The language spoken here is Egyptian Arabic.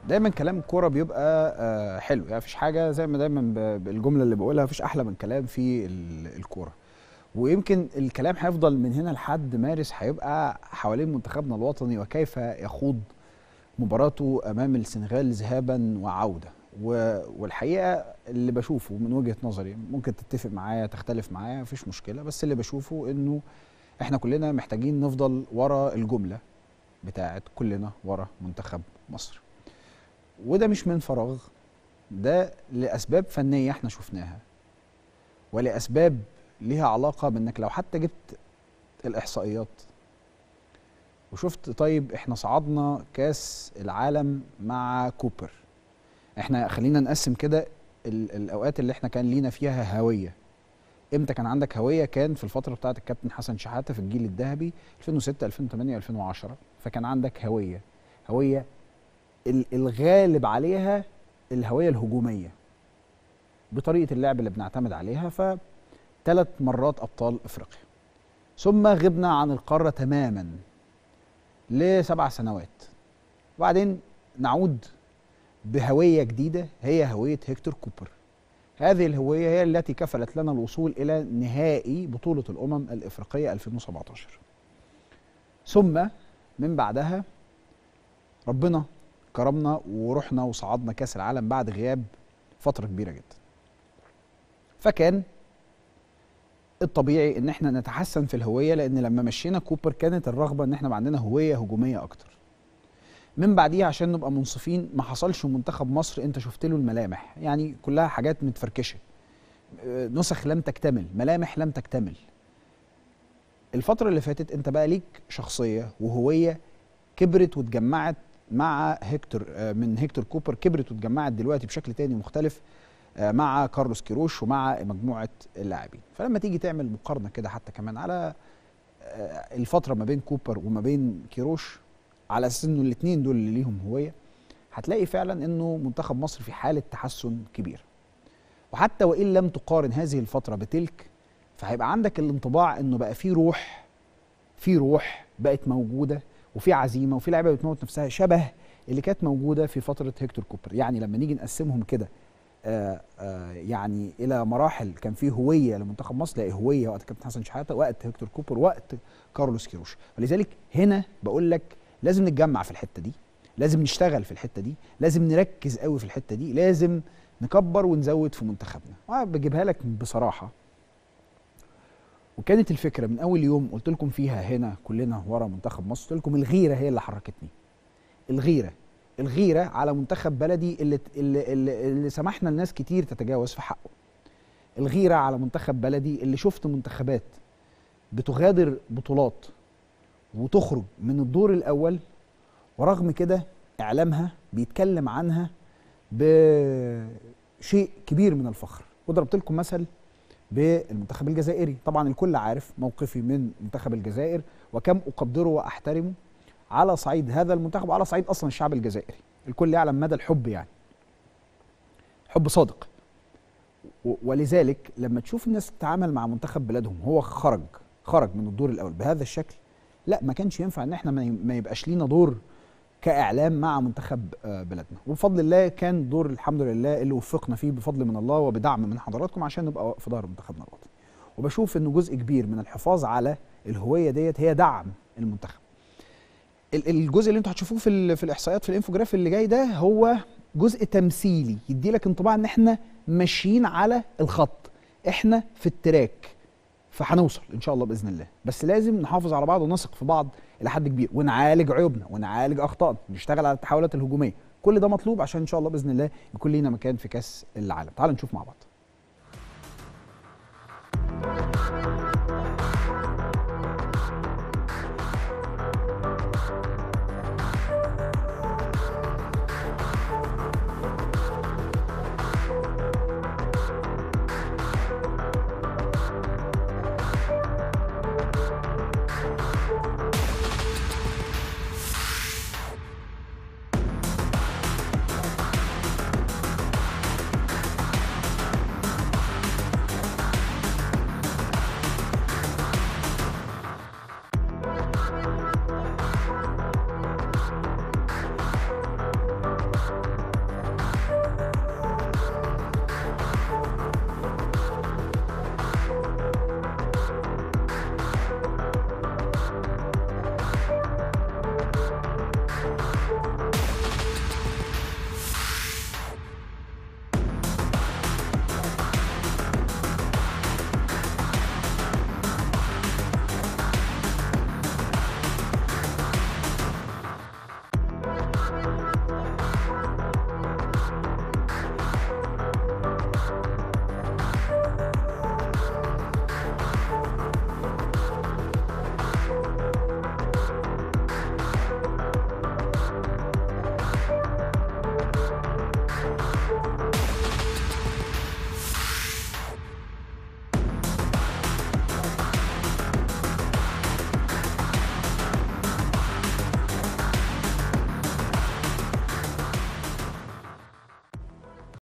دايما كلام الكوره بيبقى آه، حلو يعني مفيش حاجه زي ما دايما ب- بالجمله اللي بقولها مفيش احلى من كلام في ال- الكوره ويمكن الكلام هيفضل من هنا لحد مارس هيبقى حوالين منتخبنا الوطني وكيف يخوض مباراته امام السنغال ذهابا وعوده و- والحقيقه اللي بشوفه من وجهه نظري ممكن تتفق معايا تختلف معايا مفيش مشكله بس اللي بشوفه انه احنا كلنا محتاجين نفضل ورا الجمله بتاعت كلنا ورا منتخب مصر وده مش من فراغ ده لاسباب فنيه احنا شفناها ولاسباب ليها علاقه بانك لو حتى جبت الاحصائيات وشفت طيب احنا صعدنا كاس العالم مع كوبر احنا خلينا نقسم كده ال- الاوقات اللي احنا كان لينا فيها هويه امتى كان عندك هويه كان في الفتره بتاعه الكابتن حسن شحاته في الجيل الذهبي 2006 2008 2010 فكان عندك هويه هويه ال- الغالب عليها الهويه الهجوميه بطريقه اللعب اللي بنعتمد عليها فثلاث مرات ابطال افريقيا ثم غبنا عن القاره تماما لسبع سنوات وبعدين نعود بهويه جديده هي هويه هيكتور كوبر هذه الهويه هي التي كفلت لنا الوصول الى نهائي بطوله الامم الافريقيه 2017 ثم من بعدها ربنا كرمنا ورحنا وصعدنا كاس العالم بعد غياب فتره كبيره جدا فكان الطبيعي ان احنا نتحسن في الهويه لان لما مشينا كوبر كانت الرغبه ان احنا بقى عندنا هويه هجوميه اكتر من بعديها عشان نبقى منصفين ما حصلش منتخب مصر انت شفت له الملامح يعني كلها حاجات متفركشه آه، نسخ لم تكتمل ملامح لم تكتمل الفترة اللي فاتت انت بقى ليك شخصية وهوية كبرت واتجمعت مع هيكتور آه، من هيكتور كوبر كبرت واتجمعت دلوقتي بشكل تاني مختلف آه، مع كارلوس كيروش ومع مجموعة اللاعبين فلما تيجي تعمل مقارنة كده حتى كمان على آه، الفترة ما بين كوبر وما بين كيروش على اساس انه الاثنين دول اللي ليهم هوية هتلاقي فعلا انه منتخب مصر في حالة تحسن كبير وحتى وان لم تقارن هذه الفترة بتلك فهيبقى عندك الانطباع انه بقى في روح في روح بقت موجوده وفي عزيمه وفي لعيبه بتموت نفسها شبه اللي كانت موجوده في فتره هيكتور كوبر يعني لما نيجي نقسمهم كده آه آه يعني الى مراحل كان في هويه لمنتخب مصر لا هويه وقت كابتن حسن شحاته وقت هيكتور كوبر وقت كارلوس كيروش ولذلك هنا بقول لك لازم نتجمع في الحته دي لازم نشتغل في الحته دي لازم نركز قوي في الحته دي لازم نكبر ونزود في منتخبنا وانا بجيبها لك بصراحه وكانت الفكره من اول يوم قلت لكم فيها هنا كلنا ورا منتخب مصر قلت لكم الغيره هي اللي حركتني الغيره الغيره على منتخب بلدي اللي اللي, اللي, اللي سمحنا لناس كتير تتجاوز في حقه الغيره على منتخب بلدي اللي شفت منتخبات بتغادر بطولات وتخرج من الدور الاول ورغم كده اعلامها بيتكلم عنها بشيء كبير من الفخر وضربت لكم مثل بالمنتخب الجزائري طبعا الكل عارف موقفي من منتخب الجزائر وكم اقدره واحترمه على صعيد هذا المنتخب وعلى صعيد اصلا الشعب الجزائري الكل يعلم مدى الحب يعني حب صادق و- ولذلك لما تشوف الناس تتعامل مع منتخب بلادهم هو خرج خرج من الدور الاول بهذا الشكل لا ما كانش ينفع ان احنا ما ي- ما يبقاش لينا دور كاعلام مع منتخب آه، بلدنا وبفضل الله كان دور الحمد لله اللي وفقنا فيه بفضل من الله وبدعم من حضراتكم عشان نبقى في ظهر منتخبنا الوطني وبشوف انه جزء كبير من الحفاظ على الهويه ديت هي دعم المنتخب ال- الجزء اللي انتوا هتشوفوه في ال- في الاحصائيات في الانفوجراف اللي جاي ده هو جزء تمثيلي يدي لك انطباع ان احنا ماشيين على الخط احنا في التراك فهنوصل ان شاء الله باذن الله بس لازم نحافظ على بعض ونثق في بعض الى حد كبير ونعالج عيوبنا ونعالج اخطائنا نشتغل على التحولات الهجوميه كل ده مطلوب عشان ان شاء الله باذن الله يكون لينا مكان في كاس العالم تعالوا نشوف مع بعض